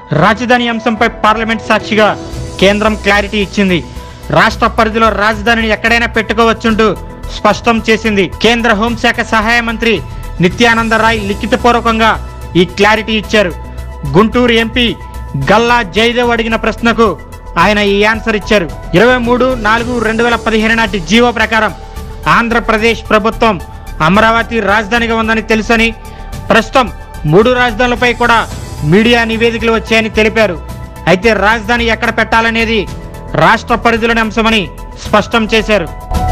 రాజధాని అంశంపై పార్లమెంట్ సాక్షిగా కేంద్రం క్లారిటీ ఇచ్చింది రాష్ట్ర పరిధిలో రాజధానిని ఎక్కడైనా పెట్టుకోవచ్చుంటూ స్పష్టం చేసింది కేంద్ర హోంశాఖ సహాయ మంత్రి నిత్యానంద రాయ్ లిఖితపూర్వకంగా ఈ క్లారిటీ ఇచ్చారు గుంటూరు ఎంపీ గల్లా జయదేవ్ అడిగిన ప్రశ్నకు ఆయన ఈ ఆన్సర్ ఇచ్చారు ఇరవై మూడు నాలుగు రెండు వేల పదిహేను నాటి జీవో ప్రకారం ఆంధ్రప్రదేశ్ ప్రభుత్వం అమరావతి రాజధానిగా ఉందని తెలుసని ప్రస్తుతం మూడు రాజధానులపై కూడా మీడియా నివేదికలు వచ్చాయని తెలిపారు అయితే రాజధాని ఎక్కడ పెట్టాలనేది రాష్ట్ర పరిధిలోని అంశమని స్పష్టం చేశారు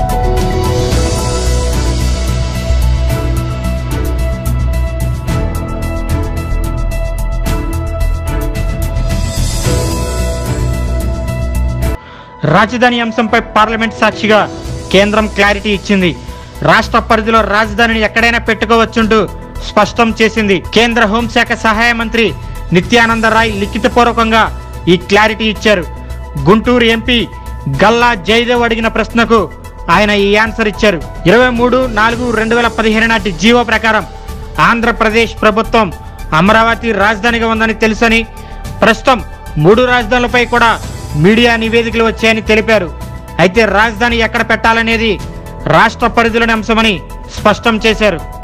రాజధాని అంశంపై పార్లమెంట్ సాక్షిగా కేంద్రం క్లారిటీ ఇచ్చింది రాష్ట్ర పరిధిలో రాజధానిని ఎక్కడైనా పెట్టుకోవచ్చుంటూ స్పష్టం చేసింది కేంద్ర హోంశాఖ సహాయ మంత్రి నిత్యానంద రాయ్ లిఖితపూర్వకంగా ఈ క్లారిటీ ఇచ్చారు గుంటూరు ఎంపీ గల్లా జయదేవ్ అడిగిన ప్రశ్నకు ఆయన ఈ ఆన్సర్ ఇచ్చారు ఇరవై మూడు నాలుగు రెండు వేల పదిహేను నాటి జీవో ప్రకారం ఆంధ్రప్రదేశ్ ప్రభుత్వం అమరావతి రాజధానిగా ఉందని తెలుసని ప్రస్తుతం మూడు రాజధానులపై కూడా మీడియా నివేదికలు వచ్చాయని తెలిపారు అయితే రాజధాని ఎక్కడ పెట్టాలనేది రాష్ట్ర పరిధిలోని అంశమని స్పష్టం చేశారు